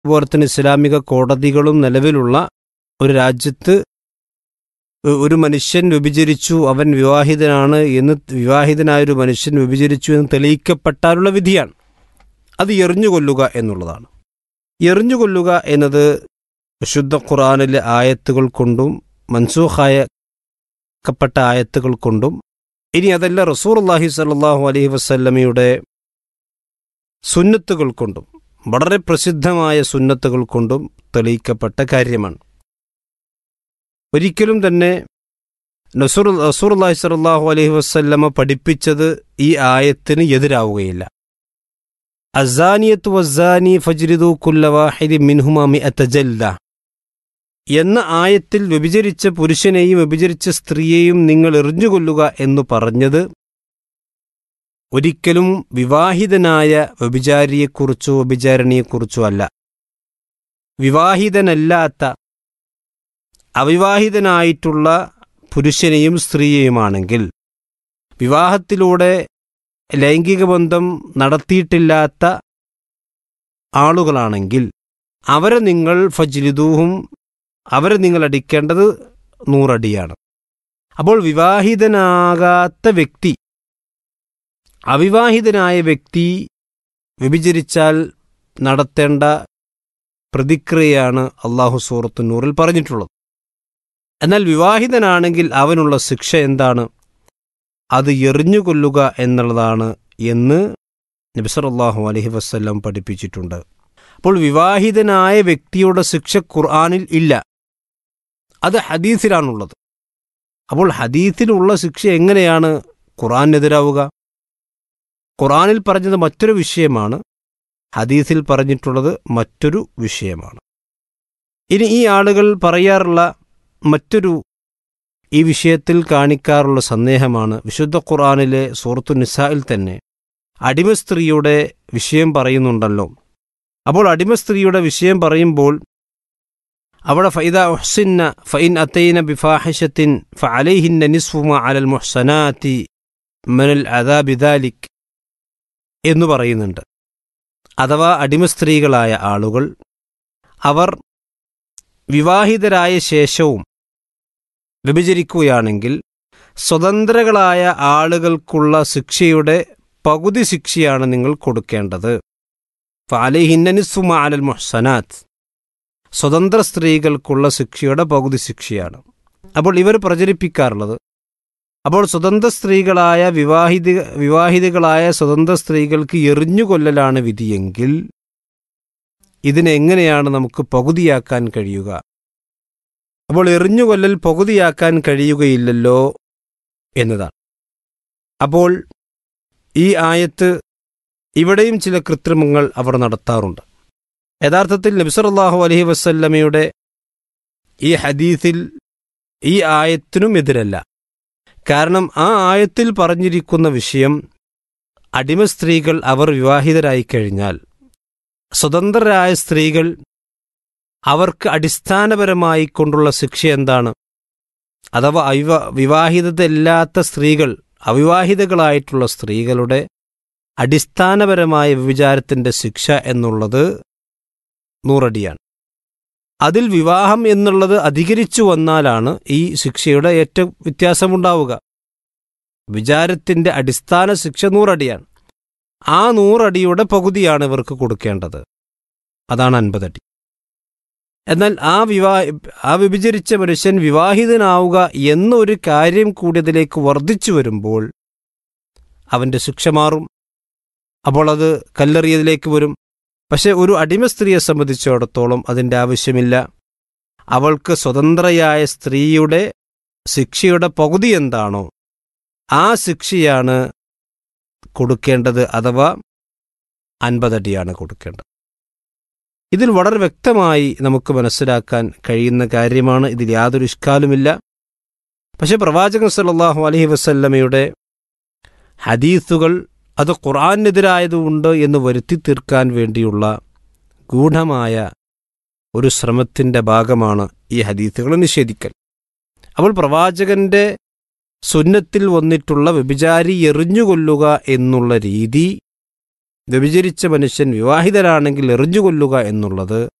അതുപോലെ തന്നെ ഇസ്ലാമിക കോടതികളും നിലവിലുള്ള ഒരു രാജ്യത്ത് ഒ- ഒരു മനുഷ്യൻ വ്യഭിചരിച്ചു അവൻ വിവാഹിതനാണ് എന്ന് വിവാഹിതനായ ഒരു മനുഷ്യൻ വ്യഭിചരിച്ചു എന്ന് തെളിയിക്കപ്പെട്ടാലുള്ള വിധിയാണ് അത് എറിഞ്ഞു കൊല്ലുക എന്നുള്ളതാണ് എറിഞ്ഞു കൊല്ലുക എന്നത് വിശുദ്ധ ഖുറാനിലെ ആയത്തുകൾ കൊണ്ടും മൻസൂഖായക്കപ്പെട്ട ആയത്തുകൾ കൊണ്ടും ഇനി അതല്ല റസൂർ അള്ളാഹി സല്ലാഹു അലൈഹി വസല്ലമയുടെ സുന്നത്തുകൾ കൊണ്ടും വളരെ പ്രസിദ്ധമായ സുന്നത്തുകൾ കൊണ്ടും തെളിയിക്കപ്പെട്ട കാര്യമാണ് ഒരിക്കലും തന്നെ നസൂർ റസൂർ അള്ളാഹി സലാഹു അലൈഹി വസ്ല്ലമ പഠിപ്പിച്ചത് ഈ ആയത്തിന് എതിരാവുകയില്ല അസാനിയത്ത് വസാനി ഫജ്രിദു കുല്ലവാഹിദി മിൻഹുമാമി അത്തജല്ല എന്ന ആയത്തിൽ വ്യഭിചരിച്ച പുരുഷനെയും വ്യഭിചരിച്ച സ്ത്രീയെയും നിങ്ങൾ എറിഞ്ഞുകൊല്ലുക എന്ന് പറഞ്ഞത് ഒരിക്കലും വിവാഹിതനായ വ്യഭിചാരിയെക്കുറിച്ചോ വ്യഭിചാരിണിയെക്കുറിച്ചോ അല്ല വിവാഹിതനല്ലാത്ത അവിവാഹിതനായിട്ടുള്ള പുരുഷനെയും സ്ത്രീയെയുമാണെങ്കിൽ വിവാഹത്തിലൂടെ ലൈംഗിക ബന്ധം നടത്തിയിട്ടില്ലാത്ത ആളുകളാണെങ്കിൽ അവരെ നിങ്ങൾ ഫജ്ലിദൂഹും അവരെ നിങ്ങൾ അടിക്കേണ്ടത് നൂറടിയാണ് അപ്പോൾ വിവാഹിതനാകാത്ത വ്യക്തി അവിവാഹിതനായ വ്യക്തി വ്യഭിചരിച്ചാൽ നടത്തേണ്ട പ്രതിക്രിയയാണ് അള്ളാഹു സൂറത്ത് നൂറിൽ പറഞ്ഞിട്ടുള്ളത് എന്നാൽ വിവാഹിതനാണെങ്കിൽ അവനുള്ള ശിക്ഷ എന്താണ് അത് എറിഞ്ഞുകൊല്ലുക എന്നുള്ളതാണ് എന്ന് നബിസറല്ലാഹു അലഹി വസ്ല്ലാം പഠിപ്പിച്ചിട്ടുണ്ട് അപ്പോൾ വിവാഹിതനായ വ്യക്തിയുടെ ശിക്ഷ ഖുർആാനിൽ ഇല്ല അത് ഹദീസിലാണുള്ളത് അപ്പോൾ ഹദീസിലുള്ള ശിക്ഷ എങ്ങനെയാണ് ഖുർആാനെതിരാവുക ഖുർആാനിൽ പറഞ്ഞത് മറ്റൊരു വിഷയമാണ് ഹദീസിൽ പറഞ്ഞിട്ടുള്ളത് മറ്റൊരു വിഷയമാണ് ഇനി ഈ ആളുകൾ പറയാറുള്ള മറ്റൊരു ഈ വിഷയത്തിൽ കാണിക്കാറുള്ള സന്ദേഹമാണ് വിശുദ്ധ ഖുർആാനിലെ സൂറത്തു നിസായിൽ തന്നെ അടിമ സ്ത്രീയുടെ വിഷയം പറയുന്നുണ്ടല്ലോ അപ്പോൾ അടിമ സ്ത്രീയുടെ വിഷയം പറയുമ്പോൾ അവിടെ ഫൈദ ഉഹ്സിന്ന ഫൈൻ അത്തൈന ബിഫാഹിഷത്തിൻ ഫഅലൈഹിന്ന നിസ്ഫുമ അലൽ മുഹ്സനാത്തി മനൽ അദാബിദാലിക് എന്ന് പറയുന്നുണ്ട് അഥവാ അടിമ സ്ത്രീകളായ ആളുകൾ അവർ വിവാഹിതരായ ശേഷവും വ്യഭിചരിക്കുകയാണെങ്കിൽ സ്വതന്ത്രകളായ ആളുകൾക്കുള്ള ശിക്ഷയുടെ പകുതി ശിക്ഷയാണ് നിങ്ങൾ കൊടുക്കേണ്ടത് ഫാലിഹിന്നനിസുമ അലൽ മുഹ്സനാത്ത് സ്വതന്ത്ര സ്ത്രീകൾക്കുള്ള ശിക്ഷയുടെ പകുതി ശിക്ഷയാണ് അപ്പോൾ ഇവർ പ്രചരിപ്പിക്കാറുള്ളത് അപ്പോൾ സ്വതന്ത്ര സ്ത്രീകളായ വിവാഹിത വിവാഹിതകളായ സ്വതന്ത്ര സ്ത്രീകൾക്ക് എറിഞ്ഞുകൊല്ലലാണ് വിധിയെങ്കിൽ ഇതിനെങ്ങനെയാണ് നമുക്ക് പകുതിയാക്കാൻ കഴിയുക അപ്പോൾ എറിഞ്ഞുകൊല്ലൽ പകുതിയാക്കാൻ കഴിയുകയില്ലല്ലോ എന്നതാണ് അപ്പോൾ ഈ ആയത്ത് ഇവിടെയും ചില കൃത്രിമങ്ങൾ അവർ നടത്താറുണ്ട് യഥാർത്ഥത്തിൽ നബിസറല്ലാഹു അലഹി വസല്ലമയുടെ ഈ ഹദീസിൽ ഈ ആയത്തിനും എതിരല്ല കാരണം ആ ആയത്തിൽ പറഞ്ഞിരിക്കുന്ന വിഷയം അടിമ സ്ത്രീകൾ അവർ വിവാഹിതരായി കഴിഞ്ഞാൽ സ്വതന്ത്രരായ സ്ത്രീകൾ അവർക്ക് അടിസ്ഥാനപരമായി കൊണ്ടുള്ള ശിക്ഷ എന്താണ് അഥവാ അവിവ വിവാഹിതതല്ലാത്ത സ്ത്രീകൾ അവിവാഹിതകളായിട്ടുള്ള സ്ത്രീകളുടെ അടിസ്ഥാനപരമായ വ്യഭിചാരത്തിന്റെ ശിക്ഷ എന്നുള്ളത് നൂറടിയാണ് അതിൽ വിവാഹം എന്നുള്ളത് അധികരിച്ചു വന്നാലാണ് ഈ ശിക്ഷയുടെ ഏറ്റവും വ്യത്യാസമുണ്ടാവുക വിചാരത്തിന്റെ അടിസ്ഥാന ശിക്ഷ നൂറടിയാണ് ആ നൂറടിയുടെ പകുതിയാണ് ഇവർക്ക് കൊടുക്കേണ്ടത് അതാണ് അൻപതടി എന്നാൽ ആ വിവാ ആ വ്യഭിചരിച്ച മനുഷ്യൻ വിവാഹിതനാവുക എന്നൊരു കാര്യം കൂടി അതിലേക്ക് വർദ്ധിച്ചു വരുമ്പോൾ അവന്റെ ശിക്ഷ മാറും അപ്പോൾ അത് കല്ലെറിയതിലേക്ക് വരും പക്ഷെ ഒരു അടിമ സ്ത്രീയെ സംബന്ധിച്ചിടത്തോളം അതിൻ്റെ ആവശ്യമില്ല അവൾക്ക് സ്വതന്ത്രയായ സ്ത്രീയുടെ ശിക്ഷയുടെ പകുതി എന്താണോ ആ ശിക്ഷയാണ് കൊടുക്കേണ്ടത് അഥവാ അൻപതടിയാണ് കൊടുക്കേണ്ടത് ഇതിൽ വളരെ വ്യക്തമായി നമുക്ക് മനസ്സിലാക്കാൻ കഴിയുന്ന കാര്യമാണ് ഇതിൽ യാതൊരു ഇഷ്കാലുമില്ല പക്ഷെ പ്രവാചകൻ സല്ലാഹു അലഹി വസല്ലമയുടെ ഹദീസുകൾ അത് ഖുർആാനെതിരായതുകൊണ്ട് എന്ന് വരുത്തി തീർക്കാൻ വേണ്ടിയുള്ള ഗൂഢമായ ഒരു ശ്രമത്തിൻ്റെ ഭാഗമാണ് ഈ ഹദീസുകൾ നിഷേധിക്കൽ അപ്പോൾ പ്രവാചകന്റെ സുന്നത്തിൽ വന്നിട്ടുള്ള വ്യഭിചാരി എറിഞ്ഞുകൊല്ലുക എന്നുള്ള രീതി വ്യഭിചരിച്ച മനുഷ്യൻ വിവാഹിതരാണെങ്കിൽ എറിഞ്ഞുകൊല്ലുക എന്നുള്ളത്